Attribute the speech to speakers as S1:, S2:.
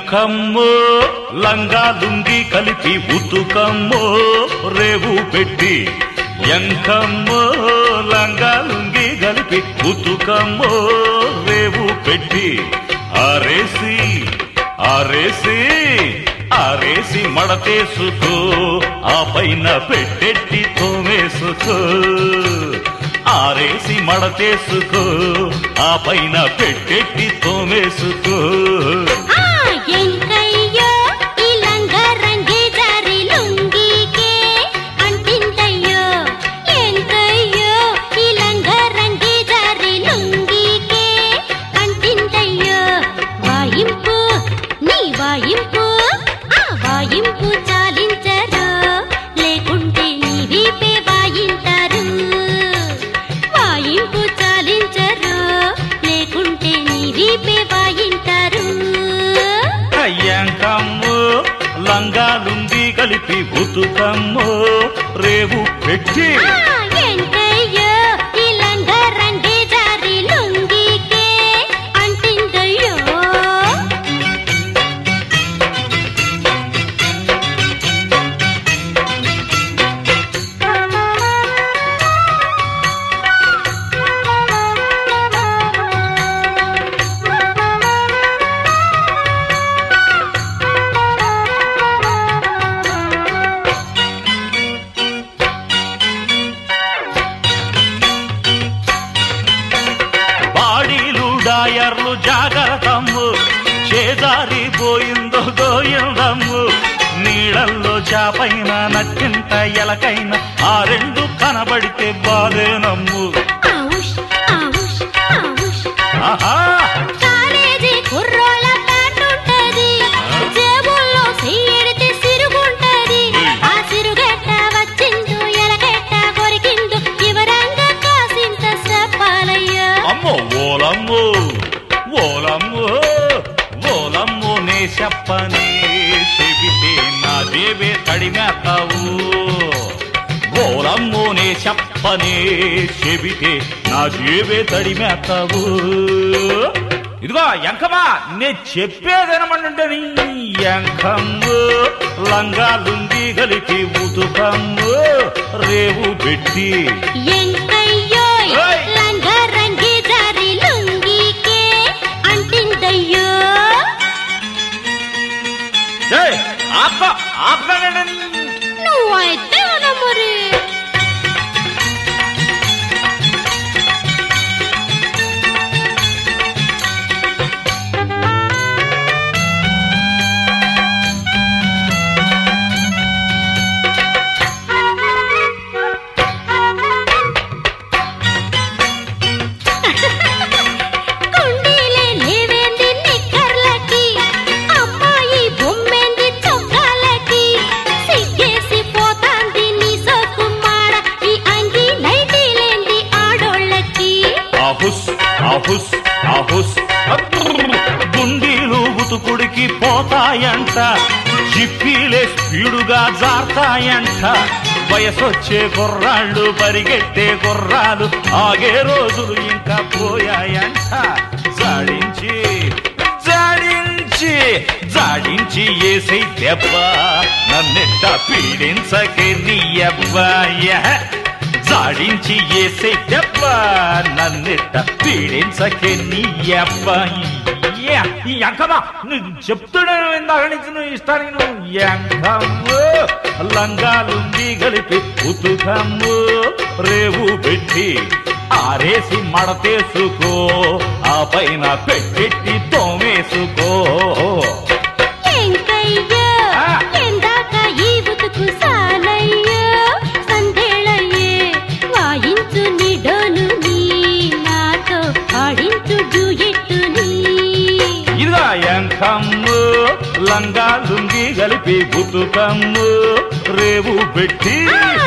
S1: ఎంకమ్మో లంగా లుంగి కలిపి ఉతుకమ్మో రేవు పెట్టి ఎంకమ్మో లంగా లుంగి కలిపి ఉతుకమ్మో రేవు పెట్టి ఆరేసి ఆరేసి ఆరేసి మడతేసుకో ఆ పైన పెట్టెట్టి తోమేసుకో ఆరేసి మడతేసుకో ఆ పైన పెట్టెట్టి తోమేసుకో
S2: ఆ ఎంకయ్యో ఈ లంగా రంగే జారి లుంగికే అంటిందయ్యో ఎంకయ్యో ఈ లంగా రంగే జారి లుంగికే అంటిందయ్యో వాయింపు నీ వాయింపు ఆ వాయింపు చాలించరు లేకుంటే నీ వీపే వాయింటారు వాయింపు చాలించరు లేకుంటే నీ వీపే వాయింటారు
S1: అయ్యాంకమ్ము లంగా లుంగి కలిపి ఉతుకమ్ము రేవు పెట్టి
S2: ఆ ఎంకయ్యో ఈ లంగా రంగే జారి లుంగికే అంటిందయ్యో
S1: బాడీలు డాయర్లు జాగ్రత్తమ్ము చేదారి పోయిందో గోయిందమ్ము నీళ్ళల్లో చాపైన నచ్చింత ఎలకైన ఆ రెండు కనబడితే బాధేనమ్ము
S2: ఆవుష్ ఆవుష్ ఆవుష్
S1: ఆహా
S2: కాలేజీ కుర్రోళ్ళ ప్యాంట్ ఉంటది జేబుల్లో చెయ్యెడితే సిరుగుంటది ఆ సిరుగెట్ట వచ్చిందో ఎలగెట్ట కొరికిందో వివరంగా కాసింత చెప్పాలయ్యా
S1: అమ్మో ఓలమ్ము ఓలమ్ము ఓలమ్ము నే చెప్పని చెబితే నా దేవే తడిమేతావు ఓలమ్ము నే చెప్పని చెబితే నా దేవే తడిమేతావు ఇదిగో ఎంకమా నే చెప్పేదనమంటే ఎంకమ్ము లంగా లుంగి కలిపి ఉతుకమ్ము రేవు పెట్టి
S2: ఎంకయ్యోయ్
S1: ఓయ్!
S2: లంగా రంగి జారి లుంగికే అంటిందయ్యో
S1: ఏయ్, ఆప ఆపనండి
S2: నువ్వైతే అనమురి కుండీలే లేవేంది నిక్కర్లకి అమ్మాయి బొమ్మేంది చొక్కాలకి సిగ్గేసి పోతాంది నీ సోకుమార ఈ అంగి నైటీలేంది ఆడోళ్ళకి
S1: ఆహుస్ ఆహుస్ ఆహుస్ అబ్బుర్. గుండీలు ఉతుకుడికి పోతాయంట జిప్పీలే స్పీడుగా జారుతాయంట వయసొచ్చే గుర్రాళ్ళు పరిగెట్టే గుర్రాలు ఆగే రోజులు ఇంకా పోయాయంట జాడించి జాడించి జాడించి ఏసై దెబ్బ నన్నెట్ట పీడించకే నీ అబ్బాయ జాడించి ఏసే దెబ్బ నన్నెట్ట పీడించకే నీ అబ్బాయి యా, ఈ అంకమా నువ్వు చెప్తున్నాను ఇందాక నుంచి నువ్వు ఇష్టానికి నువ్వు ఎంకమ్ము లంగా లుంగి కలిపి ఉతుకమ్ము రేవు పెట్టి ఆరేసి మడతేసుకో ఆ పైన పెట్టెట్టి తోమేసుకో
S2: ఎంకయ్యో
S1: ఆ.
S2: ఎందాక ఈ బతుకు సాలయ్యో సందేళయ్యే వాయించు నీ డోలు నీ నాతో ఆడించు డ్యూయెట్టు నీ
S1: ఇదిగా ఎంకమ్ము లంగా లుంగి కలిపి ఉతుకమ్ము రేవు పెట్టి
S2: ఆ